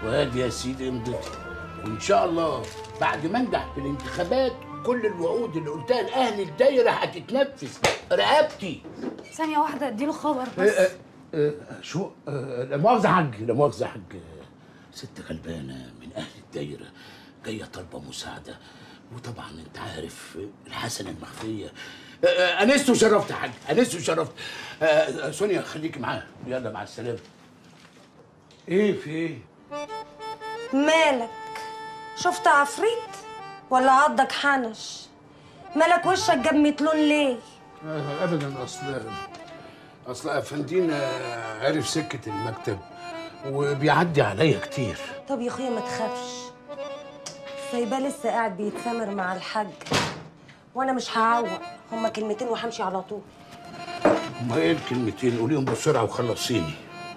وادي يا سيدي امضتي وان شاء الله بعد ما انجح في الانتخابات كل الوعود اللي قلتها لاهل الدايره هتتنفذ رقبتي ثانية واحدة اديله خبر إيه، بس إيه، إيه، شو إيه، لا مؤاخذة يا حاج لا مؤاخذة يا حاج ست غلبانة من أهل الدايرة جاية طالبة مساعدة وطبعا أنت عارف الحسنة المخفية إيه، إيه، أنست وشرفت يا حاج أنست وشرفت آه، سونيا خليكي معاها يلا مع السلامة إيه في إيه؟ مالك شفت عفريت ولا عضك حنش مالك وشك جاب متلون ليه آه، ابدا اصل اصل افندينا عرف سكه المكتب وبيعدي عليا كتير طب يا اخويا ما تخافش سايباه لسه قاعد بيتسامر مع الحاج وانا مش هعوق هما كلمتين وهمشي على طول ما ايه الكلمتين قوليهم بسرعه وخلصيني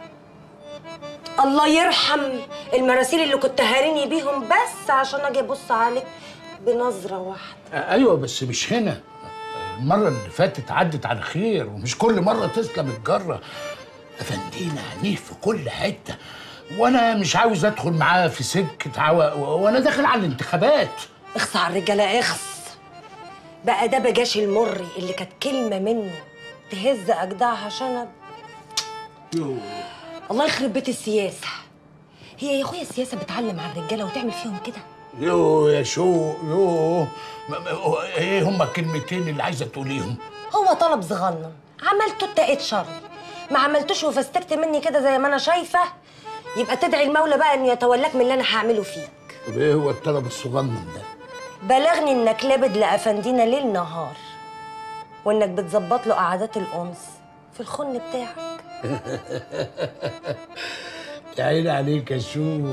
الله يرحم المراسيل اللي كنت هاريني بيهم بس عشان اجي ابص عليك بنظره واحده آه، ايوه بس مش هنا المره اللي فاتت عدت على خير ومش كل مره تسلم الجره افندينا عنيف في كل حته وانا مش عاوز ادخل معاه في سكه عوا وانا داخل على الانتخابات اخص على الرجاله اخص بقى ده بجاش المري اللي كانت كلمه منه تهز اجدعها شنب يوه. الله يخرب بيت السياسه هي يا اخويا السياسه بتعلم على الرجاله وتعمل فيهم كده يو يا شو يو ما- ما- ايه هما الكلمتين اللي عايزه تقوليهم هو طلب صغنن عملته اتقيت شر ما عملتوش وفستكت مني كده زي ما انا شايفه يبقى تدعي المولى بقى انه يتولاك من اللي انا هعمله فيك طب ايه هو الطلب الصغنن ده بلغني انك لابد لافندينا ليل نهار وانك بتظبط له قعدات الانس في الخن بتاعك يا عيني عليك يا شو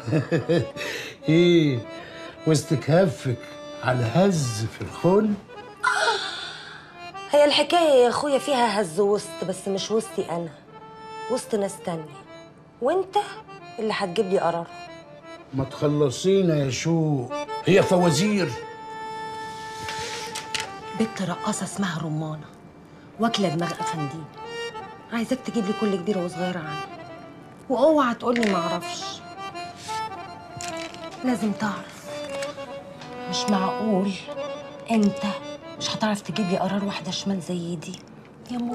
ايه وسط كهفك على الهز في الخن هي الحكايه يا اخويا فيها هز وسط بس مش وسطي انا وسط ناس تانية وانت اللي هتجيب لي قرار ما تخلصينا يا شو هي فوازير بنت رقاصة اسمها رمانة واكلة دماغ أفندين عايزاك تجيب لي كل كبيرة وصغيرة عنها واوعى تقولي معرفش لازم تعرف مش معقول انت مش هتعرف تجيب لي قرار واحدة شمال زي دي يا موت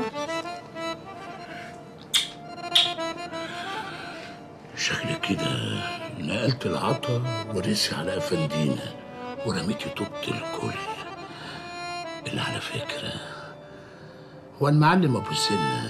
شكلك كده نقلت العطا ورثي على افندينا ورميتي طوبة الكل اللي على فكرة هو المعلم ابو سنة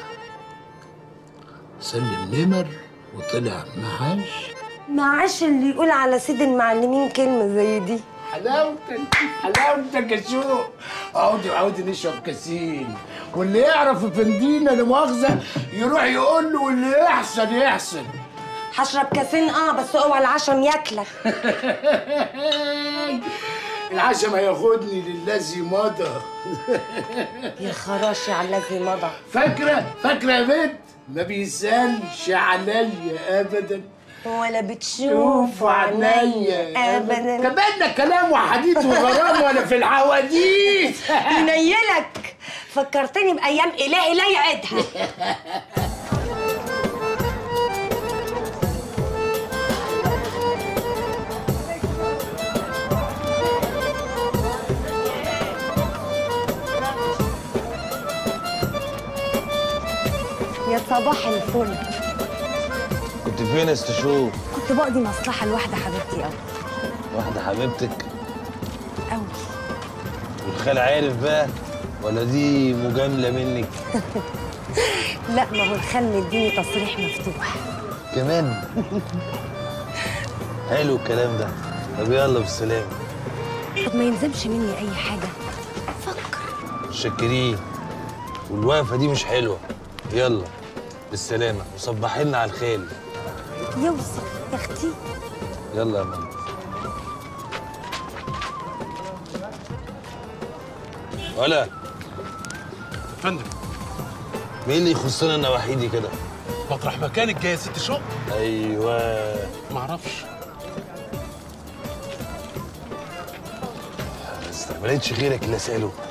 سلم نمر وطلع معاش معاش اللي يقول على سيد المعلمين كلمة زي دي حلاوتك حلاوتك يا شو عودي عودي نشرب كاسين واللي يعرف افندينا لا مؤاخذة يروح يقول له واللي يحسن يحسن هشرب كاسين اه بس اوعى العشم ياكلك العشم هياخدني للذي مضى يا خراشي على الذي مضى فاكرة فاكرة يا بنت ما بيسالش عليا ابدا ولا بتشوف شوف عينيا ابدا كبدنا كلام وحديث وغرام وانا في الحواديت ينيلك فكرتني بايام الهي لا يعيدها يا صباح الفل كنت فين يا استشو؟ كنت بقضي مصلحه لواحده حبيبتي قوي واحدة حبيبتك قوي والخال عارف بقى ولا دي مجاملة منك لا ما هو الخال مديني تصريح مفتوح كمان حلو الكلام ده طب يلا بالسلامة طب ما يلزمش مني اي حاجه فكر متشكرين والوقفة دي مش حلوة يلا بالسلامة وصبحي لنا على الخال يوصل يا اختي يلا يا ماما ولا فندم مين اللي يخصنا انا وحيدي كده مطرح مكانك جاي يا ست شو ايوه معرفش ما استعملتش غيرك اللي اساله